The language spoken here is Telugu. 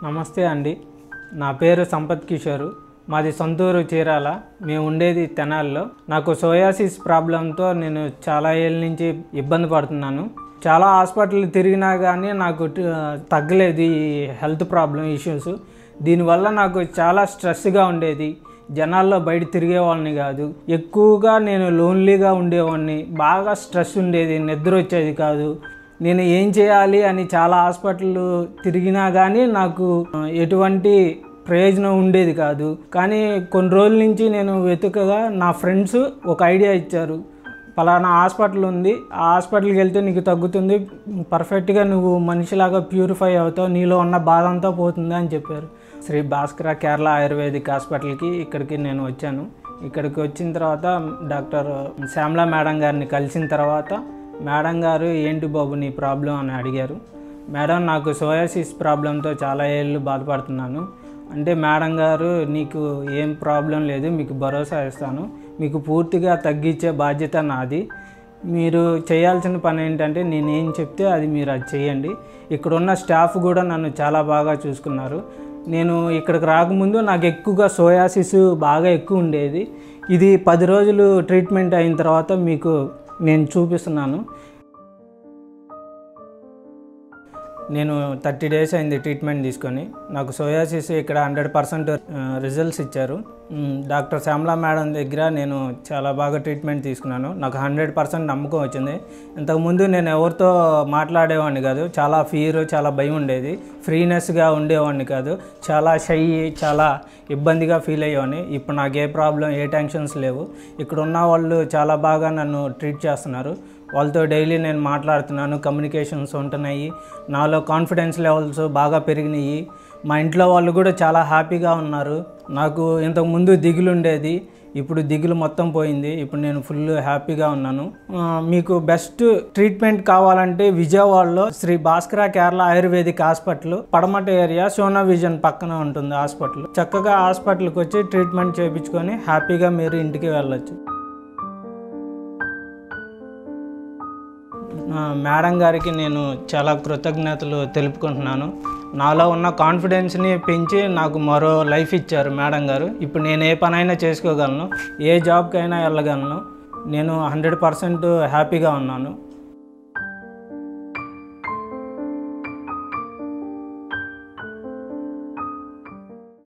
నమస్తే అండి నా పేరు సంపత్ కిషోర్ మాది సొంతూరు చీరాల మేము ఉండేది తెనాల్లో నాకు సోయాసిస్ ప్రాబ్లంతో నేను చాలా ఏళ్ళ నుంచి ఇబ్బంది పడుతున్నాను చాలా హాస్పిటల్ తిరిగినా కానీ నాకు ట- తగ్గలేదు ఈ హెల్త్ ప్రాబ్లం ఇష్యూస్ దీనివల్ల నాకు చాలా స్ట్రెస్గా ఉండేది జనాల్లో బయట తిరిగేవాళ్ళని కాదు ఎక్కువగా నేను లోన్లీగా ఉండేవాడిని బాగా స్ట్రెస్ ఉండేది నిద్ర వచ్చేది కాదు నేను ఏం చేయాలి అని చాలా హాస్పిటల్ తిరిగినా కానీ నాకు ఆ, ఎటువంటి ప్రయోజనం ఉండేది కాదు కానీ కొన్ని రోజుల నుంచి నేను వెతుకగా నా ఫ్రెండ్స్ ఒక ఐడియా ఇచ్చారు పలానా హాస్పిటల్ ఉంది ఆ హాస్పిటల్కి వెళ్తే నీకు తగ్గుతుంది పర్ఫెక్ట్గా నువ్వు మనిషిలాగా ప్యూరిఫై అవుతావు నీలో ఉన్న బాధ అంతా పోతుంది అని చెప్పారు శ్రీ భాస్కర కేరళ ఆయుర్వేదిక్ హాస్పిటల్కి ఇక్కడికి నేను వచ్చాను ఇక్కడికి వచ్చిన తర్వాత డాక్టర్ శ్యామలా మేడం గారిని కలిసిన తర్వాత మేడం గారు ఏంటి బాబు నీ ప్రాబ్లం అని అడిగారు మేడం నాకు సోయాసిస్ ప్రాబ్లంతో చాలా ఏళ్ళు బాధపడుతున్నాను అంటే మేడం గారు నీకు ఏం ప్రాబ్లం లేదు మీకు భరోసా ఇస్తాను మీకు పూర్తిగా తగ్గించే బాధ్యత నాది మీరు చేయాల్సిన పని ఏంటంటే నేనేం చెప్తే అది మీరు అది చేయండి ఇక్కడ ఉన్న స్టాఫ్ కూడా నన్ను చాలా బాగా చూసుకున్నారు నేను ఇక్కడికి రాకముందు నాకు ఎక్కువగా సోయాసిస్ బాగా ఎక్కువ ఉండేది ఇది పది రోజులు ట్రీట్మెంట్ అయిన తర్వాత మీకు నేను చూపిస్తున్నాను నేను థర్టీ డేస్ అయింది ట్రీట్మెంట్ తీసుకొని నాకు సోయాసిస్ ఇక్కడ హండ్రెడ్ పర్సెంట్ రిజల్ట్స్ ఇచ్చారు మ్, డాక్టర్ శ్యామలా మేడం దగ్గర నేను చాలా బాగా ట్రీట్మెంట్ తీసుకున్నాను నాకు హండ్రెడ్ పర్సెంట్ నమ్మకం వచ్చింది ఇంతకుముందు నేను ఎవరితో మాట్లాడేవాడిని కాదు చాలా ఫియర్ చాలా భయం ఉండేది ఫ్రీనెస్గా ఉండేవాడిని కాదు చాలా షై చాలా ఇబ్బందిగా ఫీల్ అయ్యేవాడిని ఇప్పుడు నాకు ఏ ప్రాబ్లం ఏ టెన్షన్స్ లేవు ఇక్కడ ఉన్న వాళ్ళు చాలా బాగా నన్ను ట్రీట్ చేస్తున్నారు వాళ్ళతో డైలీ నేను మాట్లాడుతున్నాను కమ్యూనికేషన్స్ ఉంటున్నాయి నాలో కాన్ఫిడెన్స్ లెవెల్స్ బాగా పెరిగినాయి మా ఇంట్లో వాళ్ళు కూడా చాలా హ్యాపీగా ఉన్నారు నాకు ఇంతకు ముందు దిగులు ఉండేది ఇప్పుడు దిగులు మొత్తం పోయింది ఇప్పుడు నేను ఫుల్ హ్యాపీగా ఉన్నాను ఆ, మీకు బెస్ట్ ట్రీట్మెంట్ కావాలంటే విజయవాడలో Shri Bhaskara Kerala Ayurvedic Hospital Padamata area Sona Vision పక్కన ఉంటుంది హాస్పిటల్ చక్కగా హాస్పిటల్కి వచ్చి ట్రీట్మెంట్ చేయించుకొని హ్యాపీగా మీరు ఇంటికి వెళ్ళొచ్చు ఆ, మేడం గారికి నేను చాలా కృతజ్ఞతలు తెలుపుకుంటున్నాను నాలో ఉన్న కాన్ఫిడెన్స్ని పెంచి నాకు మరో లైఫ్ ఇచ్చారు మేడం గారు ఇప్పుడు నేను ఏ పనైనా చేసుకోగలను ఏ జాబ్కైనా వెళ్ళగలను నేను హండ్రెడ్ పర్సెంట్ హ్యాపీగా ఉన్నాను